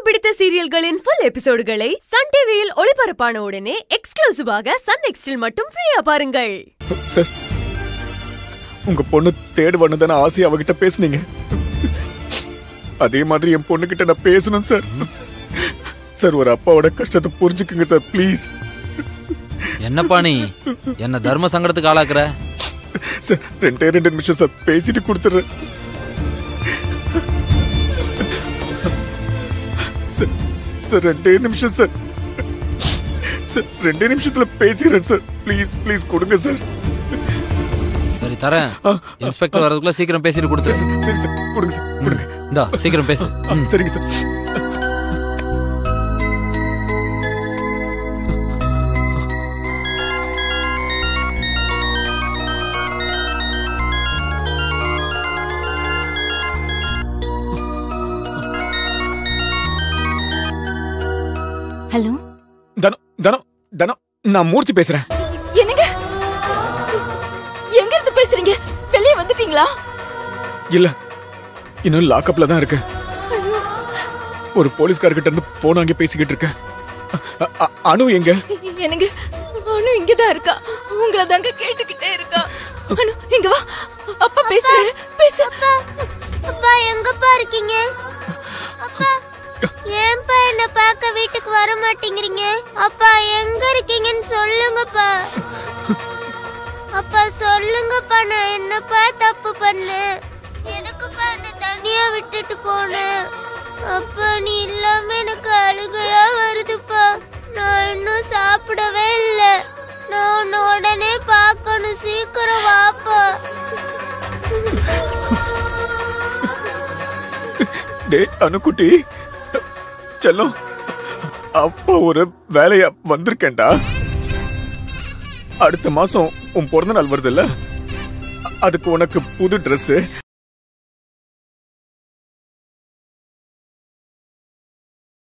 பிடித்த சீரியல்களின் full எபிசோடுகளை Sun டிவியில் ஒளிபரப்பான உடனே எக்ஸ்க்ளூசிவாக சன் நெக்ஸ்டில் மட்டும் ஃப்ரீயா பாருங்கள் சார் உங்க பொண்ணு தேடு தானே ஆசையா அவகிட்ட பேசுனீங்க அதே மாதிரி என் பொண்ணுகிட்ட நான் பேசணும் சார் சார் ஒரு அப்பாவோட கஷ்டத்தை புரிஞ்சுக்குங்க சார் ப்ளீஸ் என்னப்பா நீ என்ன தர்ம சங்கடத்துக்கு ஆளாக்குற சார் ரெண்டே ரெண்டு நிமிஷம் சார் பேசிட்டு கொடுத்துட்றேன் சார் சார் ரெண்டே நிமிஷம் சார் சார் ரெண்டே நிமிஷத்துல பேசிடுறேன் சார் ப்ளீஸ் ப்ளீஸ் கொடுங்க சார் சரி தரேன் இன்ஸ்பெக்டர் வர்றதுக்குள்ள சீக்கிரம் பேசிட்டு கொடுத்து சரி சார் கொடுங்க சார் கொடுங்க இந்தா சீக்கிரம் பேசு ஆ, சரிங்க சார் ஹலோ தனம் தனம் தனம் நான் மூர்த்தி பேசுறேன் என்னங்க எங்க இருந்து பேசுறீங்க வெளியே வந்துட்டீங்களா இல்ல இன்னும் லாக்அப்ல தான் இருக்கேன் ஒரு போலீஸ்காரர்கிட்ட இருந்து போன் வாங்கி பேசிக்கிட்டு இருக்கேன் அ- அ- அனு எங்க என்னங்க அனு இங்கதான் இருக்கா உங்களை தாங்க கேட்டுக்கிட்டே இருக்கா அனு இங்க வா அப்பா பேசுறாரு பேசு அப்பா எங்கப்பா இருக்கீங்க அப்பா ஏன்பா என்ன பார்க்க வீட்டுக்கு வர மாட்டேங்கிறீங்க அப்பா எங்க இருக்கீங்கன்னு சொல்லுங்கப்பா அப்பா சொல்லுங்கப்பா நான் என்னப்பா தப்பு பண்ணேன் எதுக்குப்பா என்ன தனியா விட்டுட்டு போனேன் அப்பா நீ இல்லாம எனக்கு அழுகையா வருதுப்பா நான் இன்னும் சாப்பிடவே இல்லை நான் உன்னை உடனே பார்க்கணும் சீக்கிரம் வாப்பா டே அனுக்குட்டி செல்லம் அப்பா ஒரு வேலையா வந்திருக்கேன்டா அடுத்த மாசம் உன் பிறந்த நாள் வருதுல்ல அதுக்கு உனக்கு புது Dress